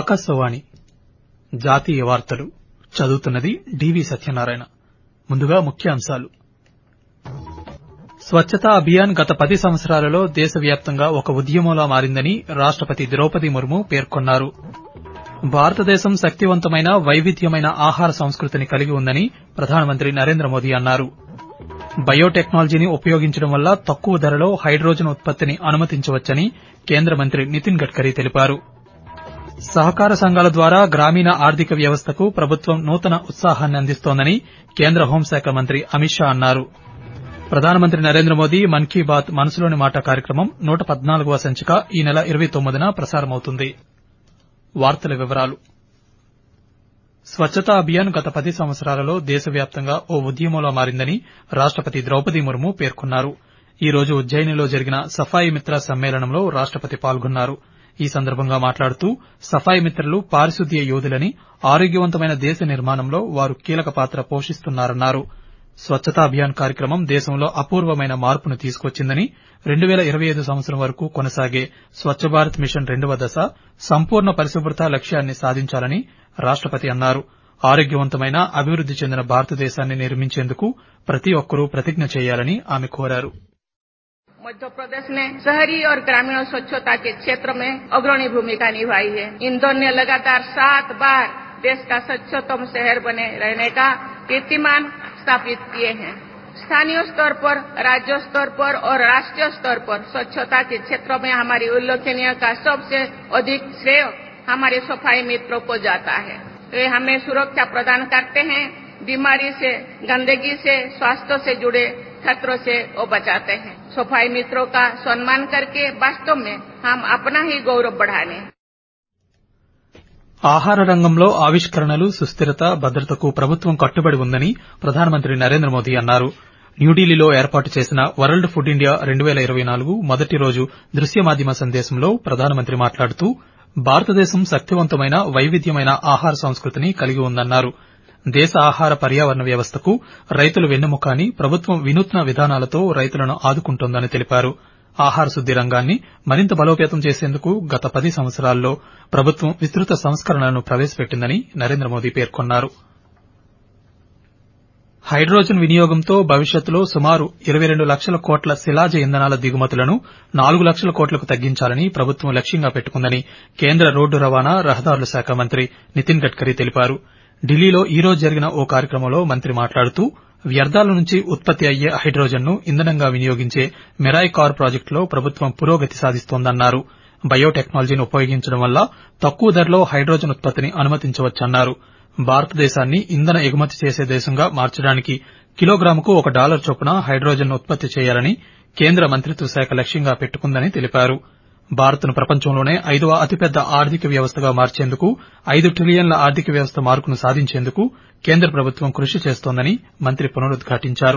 ఆకాశవాణి జాతీయ వార్తలు చదువుతున్నది డివి సత్యనారాయణ ముందుగా ముఖ్యాంశాలు స్వచ్చతా అభియాన్ గత పది సంవత్సరాలలో దేశవ్యాప్తంగా ఒక ఉద్యమంలా మారిందని రాష్టపతి ద్రౌపది ముర్ము పేర్కొన్నారు భారతదేశం శక్తివంతమైన వైవిధ్యమైన ఆహార సంస్కృతిని కలిగి ఉందని ప్రధానమంత్రి నరేంద్ర మోదీ అన్నారు బయోటెక్నాలజీని ఉపయోగించడం వల్ల తక్కువ ధరలో హైడ్రోజన్ ఉత్పత్తిని అనుమతించవచ్చని కేంద్ర మంత్రి నితిన్ గడ్కరీ తెలిపారు సహకార సంఘాల ద్వారా గ్రామీణ ఆర్థిక వ్యవస్థకు ప్రభుత్వం నూతన ఉత్సాహాన్ని అందిస్తోందని కేంద్ర హోంశాఖ మంత్రి అమిత్ షా అన్నారు ప్రధానమంత్రి నరేంద్ర మోదీ మన్ కీ బాత్ మనసులోని మాట కార్యక్రమం నూట పద్నాలుగవ సంచిక ఈ నెల ఇరవై తొమ్మిదిన ప్రసారమవుతుంది వార్తల వివరాలు స్వచ్చతా అభియాన్ గత పది సంవత్సరాలలో దేశవ్యాప్తంగా ఓ ఉద్యమంలా మారిందని రాష్టపతి ద్రౌపది ముర్ము పేర్కొన్నారు ఈ రోజు ఉజ్జయినిలో జరిగిన సఫాయి మిత్ర సమ్మేళనంలో రాష్టపతి పాల్గొన్నారు ఈ సందర్భంగా మాట్లాడుతూ సఫాయి మిత్రలు పారిశుద్ధ్య యోధులని ఆరోగ్యవంతమైన దేశ నిర్మాణంలో వారు కీలక పాత్ర పోషిస్తున్నారన్నారు స్వచ్చతా అభియాన్ కార్యక్రమం దేశంలో అపూర్వమైన మార్పును తీసుకొచ్చిందని రెండు పేల ఇరవై ఐదు సంవత్సరం వరకు కొనసాగే స్వచ్చ భారత్ మిషన్ రెండవ దశ సంపూర్ణ పరిశుభ్రత లక్ష్యాన్ని సాధించాలని రాష్టపతి అన్నారు ఆరోగ్యవంతమైన అభివృద్ది చెందిన భారతదేశాన్ని నిర్మించేందుకు ప్రతి ఒక్కరూ ప్రతిజ్ఞ చేయాలని ఆమె కోరారు मध्य प्रदेश ने शहरी और ग्रामीण स्वच्छता के क्षेत्र में अग्रणी भूमिका निभाई है इंदौर ने लगातार सात बार देश का स्वच्छतम शहर बने रहने का कीर्तिमान स्थापित किए हैं स्थानीय स्तर पर राज्य स्तर पर और राष्ट्रीय स्तर पर स्वच्छता के क्षेत्र में हमारी उल्लेखनीय का सबसे अधिक श्रेय हमारे सफाई मित्रों को जाता है वे हमें सुरक्षा प्रदान करते हैं बीमारी से गंदगी से स्वास्थ्य से जुड़े खतरों से वो बचाते हैं सफाई मित्रों का सम्मान करके वास्तव में हम अपना ही गौरव बढ़ाने ఆహార రంగంలో ఆవిష్కరణలు సుస్థిరత భద్రతకు ప్రభుత్వం కట్టుబడి ఉందని ప్రధానమంత్రి నరేంద్ర మోదీ అన్నారు న్యూఢిల్లీలో ఏర్పాటు చేసిన వరల్డ్ ఫుడ్ ఇండియా రెండు పేల ఇరవై నాలుగు మొదటి రోజు దృశ్య మాధ్యమ సందేశంలో ప్రధానమంత్రి మాట్లాడుతూ భారతదేశం శక్తివంతమైన వైవిధ్యమైన ఆహార సంస్కృతిని కలిగి ఉందన్నారు దేశ ఆహార పర్యావరణ వ్యవస్థకు రైతులు వెన్నెముక అని ప్రభుత్వం వినూత్న విధానాలతో రైతులను ఆదుకుంటోందని తెలిపారు ఆహార శుద్ది రంగాన్ని మరింత బలోపేతం చేసేందుకు గత పది సంవత్సరాల్లో ప్రభుత్వం విస్తృత సంస్కరణలను ప్రవేశపెట్టిందని నరేంద్ర మోదీ పేర్కొన్నారు హైడ్రోజన్ వినియోగంతో భవిష్యత్తులో సుమారు ఇరవై రెండు లక్షల కోట్ల శిలాజ ఇంధనాల దిగుమతులను నాలుగు లక్షల కోట్లకు తగ్గించాలని ప్రభుత్వం లక్ష్యంగా పెట్టుకుందని కేంద్ర రోడ్డు రవాణా రహదారుల శాఖ మంత్రి నితిన్ గడ్కరీ తెలిపారు ఢిల్లీలో ఈ రోజు జరిగిన ఓ కార్యక్రమంలో మంత్రి మాట్లాడుతూ వ్యర్థాల నుంచి ఉత్పత్తి అయ్యే హైడ్రోజన్ ను ఇంధనంగా వినియోగించే మిరాయ్ కార్ ప్రాజెక్టులో ప్రభుత్వం పురోగతి సాధిస్తోందన్నారు బయోటెక్నాలజీని ఉపయోగించడం వల్ల తక్కువ ధరలో హైడ్రోజన్ ఉత్పత్తిని అనుమతించవచ్చన్నారు భారతదేశాన్ని ఇంధన ఎగుమతి చేసే దేశంగా మార్చడానికి కిలోగ్రాముకు ఒక డాలర్ చొప్పున హైడ్రోజన్ ఉత్పత్తి చేయాలని కేంద్ర మంత్రిత్వ శాఖ లక్ష్యంగా పెట్టుకుందని తెలిపారు భారత్ను ప్రపంచంలోనే ఐదవ అతిపెద్ద ఆర్థిక వ్యవస్థగా మార్చేందుకు ఐదు ట్రిలియన్ల ఆర్థిక వ్యవస్థ మార్కును సాధించేందుకు కేంద్ర ప్రభుత్వం కృషి చేస్తోందని మంత్రి పునరుద్ఘాటించారు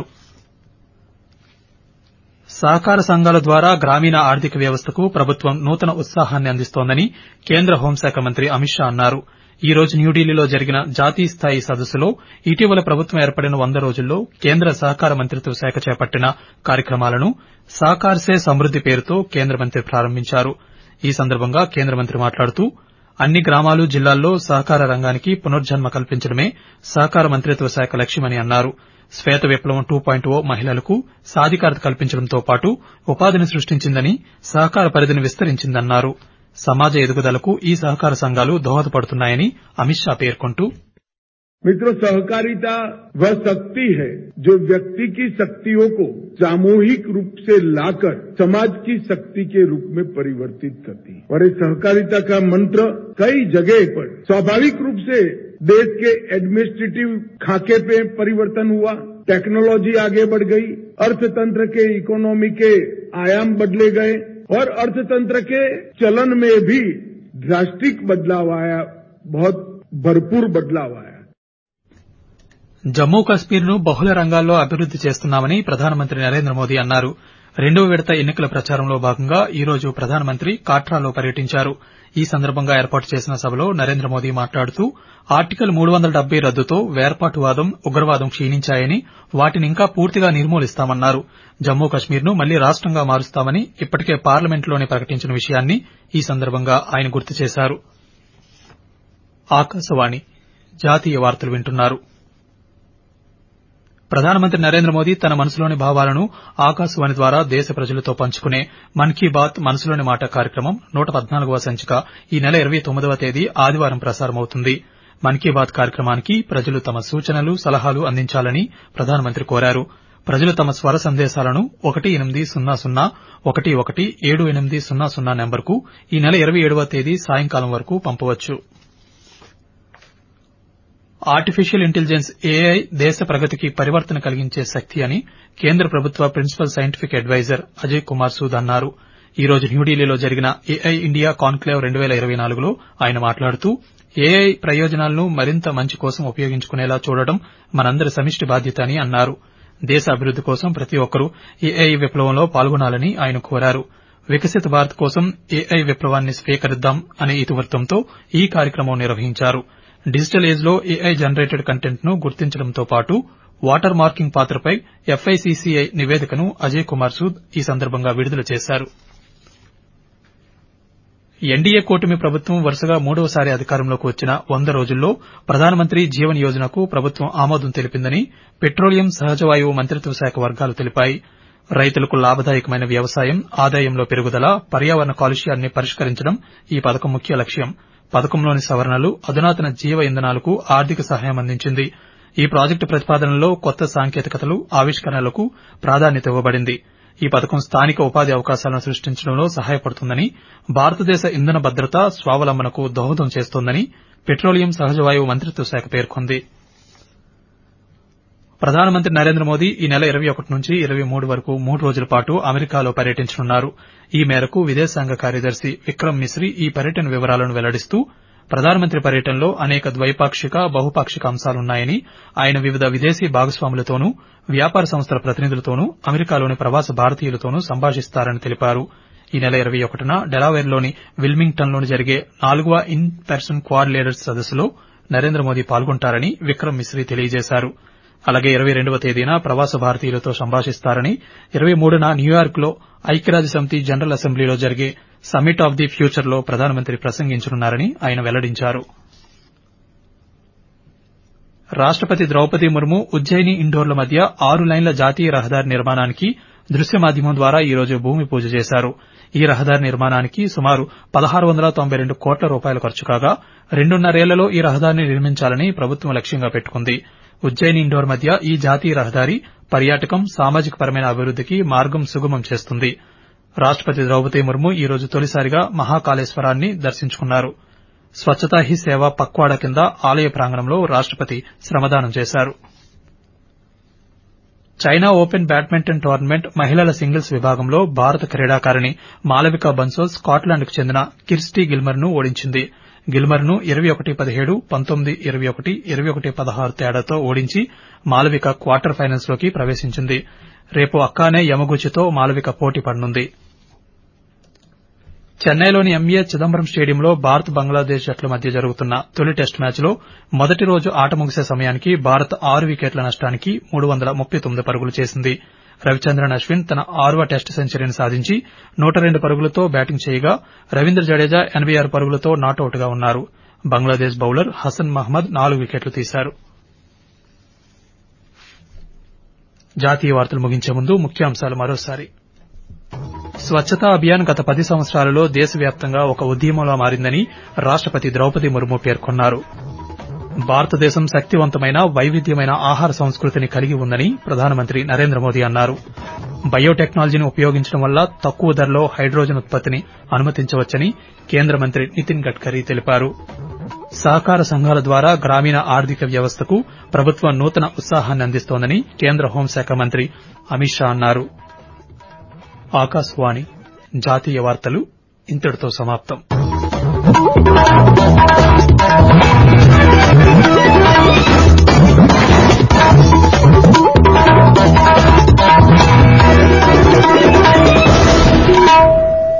సహకార సంఘాల ద్వారా గ్రామీణ ఆర్థిక వ్యవస్థకు ప్రభుత్వం నూతన ఉత్సాహాన్ని అందిస్తోందని కేంద్ర హోంశాఖ మంత్రి అమిత్ షా అన్నారు ఈ రోజు న్యూఢిల్లీలో జరిగిన జాతీయ స్థాయి సదస్సులో ఇటీవల ప్రభుత్వం ఏర్పడిన వంద రోజుల్లో కేంద్ర సహకార మంత్రిత్వ శాఖ చేపట్టిన కార్యక్రమాలను సహకార్ సే సమృద్ది పేరుతో కేంద్ర మంత్రి ప్రారంభించారు ఈ సందర్భంగా కేంద్ర మంత్రి మాట్లాడుతూ అన్ని గ్రామాలు జిల్లాల్లో సహకార రంగానికి పునర్జన్మ కల్పించడమే సహకార మంత్రిత్వ శాఖ లక్ష్యమని అన్నారు శ్వేత విప్లవం టూ పాయింట్ ఓ మహిళలకు సాధికారత కల్పించడంతో పాటు ఉపాధిని సృష్టించిందని సహకార పరిధిని విస్తరించిందన్నారు సమాజ ఎదుగుదలకు ఈ సహకార సంఘాలు దోహదపడుతున్నాయని అమిత్ షా పేర్కొంటూ मित्रों सहकारिता वह शक्ति है जो व्यक्ति की शक्तियों को सामूहिक रूप से लाकर समाज की शक्ति के रूप में परिवर्तित करती है और इस सहकारिता का मंत्र कई जगह पर स्वाभाविक रूप से देश के एडमिनिस्ट्रेटिव खाके पे परिवर्तन हुआ टेक्नोलॉजी आगे बढ़ गई अर्थतंत्र के इकोनॉमी के आयाम बदले गए और अर्थतंत्र के चलन में भी ड्रास्टिक बदलाव आया बहुत भरपूर बदलाव आया జమ్మూ కశ్మీర్ ను బహుళ రంగాల్లో అభివృద్ది చేస్తున్నామని ప్రధానమంత్రి నరేంద్ర మోదీ అన్నారు రెండవ విడత ఎన్నికల ప్రచారంలో భాగంగా ఈ రోజు ప్రధానమంత్రి కాట్రాలో పర్యటించారు ఈ సందర్భంగా ఏర్పాటు చేసిన సభలో నరేంద్ర మోదీ మాట్లాడుతూ ఆర్టికల్ మూడు వందల డెబ్బై రద్దుతో వేర్పాటువాదం ఉగ్రవాదం క్షీణించాయని వాటిని ఇంకా పూర్తిగా నిర్మూలిస్తామన్నారు జమ్మూ కశ్మీర్ ను మళ్లీ రాష్టంగా మారుస్తామని ఇప్పటికే పార్లమెంటులోనే ప్రకటించిన విషయాన్ని ఈ సందర్భంగా ఆయన గుర్తు చేశారు ఆకాశవాణి జాతీయ వార్తలు వింటున్నారు ప్రధానమంత్రి నరేంద్ర మోదీ తన మనసులోని భావాలను ఆకాశవాణి ద్వారా దేశ ప్రజలతో పంచుకునే మన్ కీ బాత్ మనసులోని మాట కార్యక్రమం నూట పద్నాలుగవ సంచిక ఈ నెల ఇరవై తొమ్మిదవ తేదీ ఆదివారం ప్రసారమవుతుంది మన్ కీ బాత్ కార్యక్రమానికి ప్రజలు తమ సూచనలు సలహాలు అందించాలని ప్రధానమంత్రి కోరారు ప్రజలు తమ స్వర సందేశాలను ఒకటి ఎనిమిది సున్నా సున్నా ఒకటి ఒకటి ఏడు ఎనిమిది సున్నా సున్నా నెంబర్కు ఈ నెల ఇరవై ఏడవ తేదీ సాయంకాలం వరకు పంపవచ్చు ఆర్టిఫిషియల్ ఇంటెలిజెన్స్ ఏఐ దేశ ప్రగతికి పరివర్తన కలిగించే శక్తి అని కేంద్ర ప్రభుత్వ principal scientific adviser Ajay Kumar Sood అన్నారు ఈ రోజు న్యూఢిల్లీలో జరిగిన ఏఐ ఇండియా కాన్క్లేవ్ రెండు పేల ఇరవై నాలుగులో ఆయన మాట్లాడుతూ ఏఐ ప్రయోజనాలను మరింత మంచి కోసం ఉపయోగించుకునేలా చూడడం మనందరి సమిష్టి బాధ్యత అని అన్నారు దేశ అభివృద్ది కోసం ప్రతి ఒక్కరూ ఏఐ విప్లవంలో పాల్గొనాలని ఆయన కోరారు వికసిత భారత్ కోసం ఏఐ విప్లవాన్ని స్వీకరిద్దాం అనే ఇతివృత్తంతో ఈ కార్యక్రమం నిర్వహించారు డిజిటల్ ఏజ్ లో ఏఐ జనరేటెడ్ కంటెంట్ ను గుర్తించడంతో పాటు వాటర్ మార్కింగ్ పాత్రపై ఎఫ్ఐసిసిఐ నివేదికను అజయ్ కుమార్ సూద్ ఈ సందర్భంగా విడుదల చేశారు ఎన్డీఏ కూటమి ప్రభుత్వం వరుసగా మూడవసారి అధికారంలోకి వచ్చిన వంద రోజుల్లో ప్రధానమంత్రి జీవన్ యోజనకు ప్రభుత్వం ఆమోదం తెలిపిందని పెట్రోలియం సహజవాయువు మంత్రిత్వ శాఖ వర్గాలు తెలిపాయి రైతులకు లాభదాయకమైన వ్యవసాయం ఆదాయంలో పెరుగుదల పర్యావరణ కాలుష్యాన్ని పరిష్కరించడం ఈ పథకం ముఖ్య లక్ష్యం పథకంలోని సవరణలు అధునాతన జీవ ఇంధనాలకు ఆర్థిక సహాయం అందించింది ఈ ప్రాజెక్టు ప్రతిపాదనలో కొత్త సాంకేతికతలు ఆవిష్కరణలకు ప్రాధాన్యత ఇవ్వబడింది ఈ పథకం స్థానిక ఉపాధి అవకాశాలను సృష్టించడంలో సహాయపడుతుందని భారతదేశ ఇంధన భద్రత స్వావలంబనకు దోహదం చేస్తోందని పెట్రోలియం సహజవాయువు మంత్రిత్వ శాఖ పేర్కొంది ప్రధానమంత్రి నరేంద్ర మోదీ ఈ నెల ఇరవై ఒకటి నుంచి ఇరవై మూడు వరకు మూడు రోజుల పాటు అమెరికాలో పర్యటించనున్నారు ఈ మేరకు విదేశాంగ కార్యదర్శి విక్రమ్ మిశ్రీ ఈ పర్యటన వివరాలను వెల్లడిస్తూ ప్రధానమంత్రి పర్యటనలో అనేక ద్వైపాక్షిక బహుపాక్షిక అంశాలున్నాయని ఆయన వివిధ విదేశీ భాగస్వాములతోనూ వ్యాపార సంస్థల ప్రతినిధులతోనూ అమెరికాలోని ప్రవాస భారతీయులతోనూ సంభాషిస్తారని తెలిపారు ఈ నెల ఇరవై ఒకటిన డెలావేర్లోని విల్మింగ్టన్లో జరిగే నాలుగవ ఇన్ పర్సన్ క్వాడ్ లీడర్స్ సదస్సులో నరేంద్ర మోదీ పాల్గొంటారని విక్రమ్ మిశ్రీ తెలియజేశారు అలాగే ఇరవై రెండవ తేదీన ప్రవాస భారతీయులతో సంభాషిస్తారని ఇరవై మూడున న్యూయార్క్ లో ఐక్యరాజ్య సమితి జనరల్ అసెంబ్లీలో జరిగే సమ్మిట్ ఆఫ్ ది ఫ్యూచర్ లో ప్రధానమంత్రి ప్రసంగించనున్నారని ఆయన వెల్లడించారు రాష్టపతి ద్రౌపది ముర్ము ఉజ్జయిని ఇండోర్ల మధ్య ఆరు లైన్ల జాతీయ రహదారి నిర్మాణానికి దృశ్య మాధ్యమం ద్వారా ఈ రోజు భూమి పూజ చేశారు ఈ రహదారి నిర్మాణానికి సుమారు పదహారు వందల తొంభై రెండు కోట్ల రూపాయలు ఖర్చు కాగా రెండున్నరేళ్లలో ఈ రహదారిని నిర్మించాలని ప్రభుత్వం లక్ష్యంగా పెట్టుకుంది ఉజ్జయిని ఇండోర్ మధ్య ఈ జాతీయ రహదారి పర్యాటకం సామాజిక పరమైన అభివృద్దికి మార్గం సుగమం చేస్తుంది రాష్టపతి ద్రౌపది ముర్ము ఈ రోజు తొలిసారిగా మహాకాళేశ్వరాన్ని దర్శించుకున్నారు స్వచ్ఛతా హీ సేవ పక్వాడా కింద ఆలయ ప్రాంగణంలో రాష్టపతి శ్రమదానం చేశారు చైనా ఓపెన్ బ్యాడ్మింటన్ టోర్నమెంట్ మహిళల సింగిల్స్ విభాగంలో భారత క్రీడాకారిణి మాలవిక బన్సోల్ స్కాట్లాండ్కు చెందిన కిర్స్టీ గిల్మర్ ను ఓడించింది గిల్మర్ ను ఇరవై ఒకటి పదిహేడు పంతొమ్మిది ఇరవై ఒకటి ఇరవై ఒకటి పదహారు తేడాతో ఓడించి మాలవిక క్వార్టర్ ఫైనల్స్ లోకి ప్రవేశించింది రేపు అక్కానే యమగుచితో మాలవిక పోటీ పడనుంది చెన్నైలోని ఎంఏ చిదంబరం స్టేడియంలో భారత్ బంగ్లాదేశ్ జట్ల మధ్య జరుగుతున్న తొలి టెస్టు మ్యాచ్లో మొదటి రోజు ఆట ముగిసే సమయానికి భారత్ ఆరు వికెట్ల నష్టానికి మూడు వందల ముప్పై తొమ్మిది పరుగులు చేసింది రవిచంద్రన్ అశ్విన్ తన ఆరవ టెస్టు సెంచరీని సాధించి నూట రెండు పరుగులతో బ్యాటింగ్ చేయగా రవీంద్ర జడేజా ఎనబై ఆరు పరుగులతో నాటౌట్ గా ఉన్నారు బంగ్లాదేశ్ బౌలర్ హసన్ మహ్మద్ నాలుగు వికెట్లు తీశారు జాతీయ వార్తలు ముగించే ముందు ముఖ్యాంశాలు మరోసారి స్వచ్ఛతా అభియాన్ గత పది సంవత్సరాలలో దేశవ్యాప్తంగా ఒక ఉద్యమంలా మారిందని రాష్టపతి ద్రౌపది ముర్ము పేర్కొన్నారు భారతదేశం శక్తివంతమైన వైవిధ్యమైన ఆహార సంస్కృతిని కలిగి ఉందని ప్రధానమంత్రి నరేంద్ర మోదీ అన్నారు బయోటెక్నాలజీని ఉపయోగించడం వల్ల తక్కువ ధరలో హైడ్రోజన్ ఉత్పత్తిని అనుమతించవచ్చని కేంద్ర మంత్రి నితిన్ గడ్కరీ తెలిపారు సహకార సంఘాల ద్వారా గ్రామీణ ఆర్థిక వ్యవస్థకు ప్రభుత్వం నూతన ఉత్సాహాన్ని అందిస్తోందని కేంద్ర హోంశాఖ మంత్రి అమిత్ షా అన్నారు ఆకాశవాణి జాతీయ వార్తలు ఇంతటితో సమాప్తం